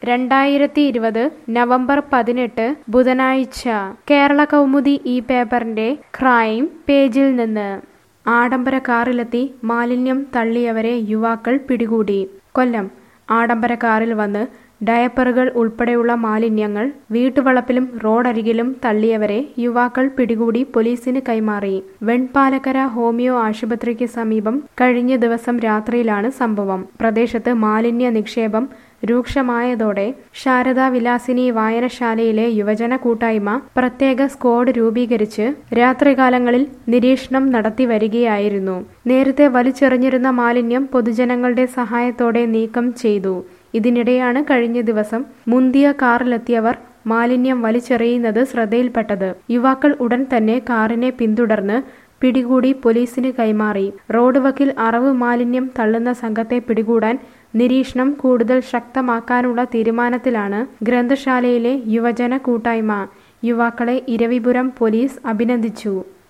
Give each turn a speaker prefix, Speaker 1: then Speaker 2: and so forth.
Speaker 1: രണ്ടായിരത്തി ഇരുപത് നവംബർ പതിനെട്ട് ബുധനാഴ്ച കേരള കൗമുദി ഈ പേപ്പറിന്റെ ക്രൈം പേജിൽ നിന്ന് ആഡംബര കാറിലെത്തി മാലിന്യം തള്ളിയവരെ യുവാക്കൾ പിടികൂടി കൊല്ലം ആഡംബര കാറിൽ വന്ന് ഡയപ്പറുകൾ ഉൾപ്പെടെയുള്ള മാലിന്യങ്ങൾ വീട്ടുവളപ്പിലും റോഡരികിലും തള്ളിയവരെ യുവാക്കൾ പിടികൂടി പോലീസിന് കൈമാറി വെൺപാലക്കര ഹോമിയോ ആശുപത്രിക്ക് സമീപം കഴിഞ്ഞ ദിവസം രാത്രിയിലാണ് സംഭവം പ്രദേശത്ത് മാലിന്യ നിക്ഷേപം രൂക്ഷമായതോടെ ശാരദാ വിലാസിനി വായനശാലയിലെ യുവജന കൂട്ടായ്മ പ്രത്യേക സ്ക്വാഡ് രൂപീകരിച്ച് രാത്രികാലങ്ങളിൽ നിരീക്ഷണം നടത്തി വരികയായിരുന്നു നേരത്തെ വലിച്ചെറിഞ്ഞിരുന്ന മാലിന്യം പൊതുജനങ്ങളുടെ സഹായത്തോടെ നീക്കം ചെയ്തു ഇതിനിടെയാണ് കഴിഞ്ഞ ദിവസം മുന്തിയ കാറിലെത്തിയവർ മാലിന്യം വലിച്ചെറിയുന്നത് ശ്രദ്ധയിൽപ്പെട്ടത് യുവാക്കൾ ഉടൻ തന്നെ കാറിനെ പിന്തുടർന്ന് പിടികൂടി പോലീസിന് കൈമാറി റോഡ് വക്കിൽ അറവ് മാലിന്യം തള്ളുന്ന സംഘത്തെ പിടികൂടാൻ നിരീക്ഷണം കൂടുതൽ ശക്തമാക്കാനുള്ള തീരുമാനത്തിലാണ് ഗ്രന്ഥശാലയിലെ യുവജന കൂട്ടായ്മ യുവാക്കളെ ഇരവിപുരം പോലീസ് അഭിനന്ദിച്ചു